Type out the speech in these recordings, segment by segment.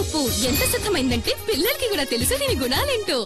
ఉప్పు ఎంత శుద్ధమైందంటే పిల్లలకి కూడా తెలుసు దీని గుణాలేంటో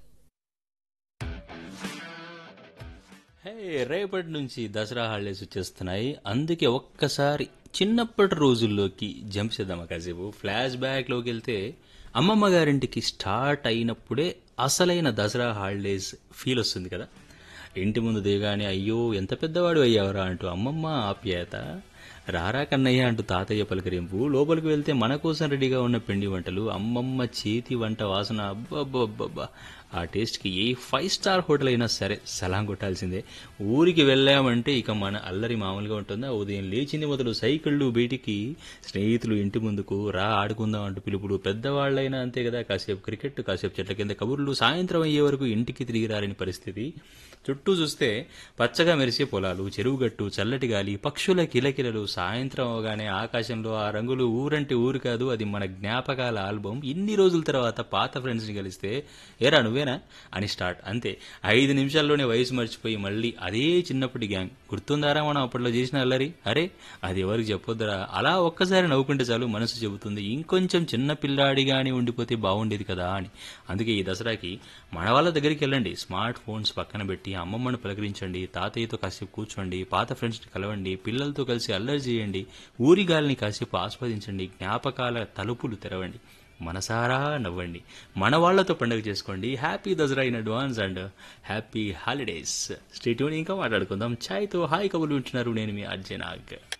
హే రేపటి నుంచి దసరా హాలిడేస్ వచ్చేస్తున్నాయి అందుకే ఒక్కసారి చిన్నప్పటి రోజుల్లోకి జంప్ చేద్దామా కాసేపు ఫ్లాష్ బ్యాక్లోకి వెళ్తే అమ్మమ్మ గారింటికి స్టార్ట్ అయినప్పుడే అసలైన దసరా హాలిడేస్ ఫీల్ వస్తుంది కదా ఇంటి ముందు దిగానే అయ్యో ఎంత పెద్దవాడు అయ్యావరా అంటూ అమ్మమ్మ ఆప్యాయత రారా కన్నయ్య అంటూ తాతయ్య పలకరింపు లోపలికి వెళ్తే మన కోసం రెడీగా ఉన్న పిండి వంటలు అమ్మమ్మ చేతి వంట వాసన అబ్బబ్బబ్బబ్బా ఆ టేస్ట్కి ఏ ఫైవ్ స్టార్ హోటల్ అయినా సరే సలాం కొట్టాల్సిందే ఊరికి వెళ్ళామంటే ఇక మన అల్లరి మామూలుగా ఉంటుందా ఉదయం లేచింది మొదలు సైకిళ్ళు బయటికి స్నేహితులు ఇంటి ముందుకు రా ఆడుకుందాం అంటూ పిలుపుడు పెద్దవాళ్ళైనా అంతే కదా కాసేపు క్రికెట్ కాసేపు చెట్ల కింద కబుర్లు సాయంత్రం అయ్యే వరకు ఇంటికి తిరిగి రారని పరిస్థితి చుట్టూ చూస్తే పచ్చగా మెరిసే పొలాలు చెరువుగట్టు చల్లటి గాలి పక్షుల కిలకిలలు సాయంత్రం అవగానే ఆకాశంలో ఆ రంగులు ఊరంటే ఊరు కాదు అది మన జ్ఞాపకాల ఆల్బమ్ ఇన్ని రోజుల తర్వాత పాత ఫ్రెండ్స్ని కలిస్తే ఏరా నువ్వేనా అని స్టార్ట్ అంతే ఐదు నిమిషాల్లోనే వయసు మర్చిపోయి మళ్ళీ అదే చిన్నప్పటి గ్యాంగ్ గుర్తుందారా మనం అప్పట్లో చేసిన అల్లరి అరే అది ఎవరికి చెప్పొద్దురా అలా ఒక్కసారి నవ్వుకుంటే చాలు మనసు చెబుతుంది ఇంకొంచెం చిన్న పిల్లాడిగానే ఉండిపోతే బాగుండేది కదా అని అందుకే ఈ దసరాకి మన వాళ్ళ దగ్గరికి వెళ్ళండి స్మార్ట్ ఫోన్స్ పక్కన పెట్టి అమ్మమ్మను పలకరించండి తాతయ్యతో కాసేపు కూర్చోండి పాత ఫ్రెండ్స్ని కలవండి పిల్లలతో కలిసి అల్లరి చేయండి ఊరి గాలిని కాసేపు ఆస్వాదించండి జ్ఞాపకాల తలుపులు తెరవండి మనసారా నవ్వండి మన వాళ్ళతో పండుగ చేసుకోండి happy Dasara in advance and happy holidays stay tune ఇంకా మాట్లాడుకుందాం ఛాయ్తో హాయ్ కబుర్లు వింటున్నారు నేను మీ అర్జయ్ నాగ్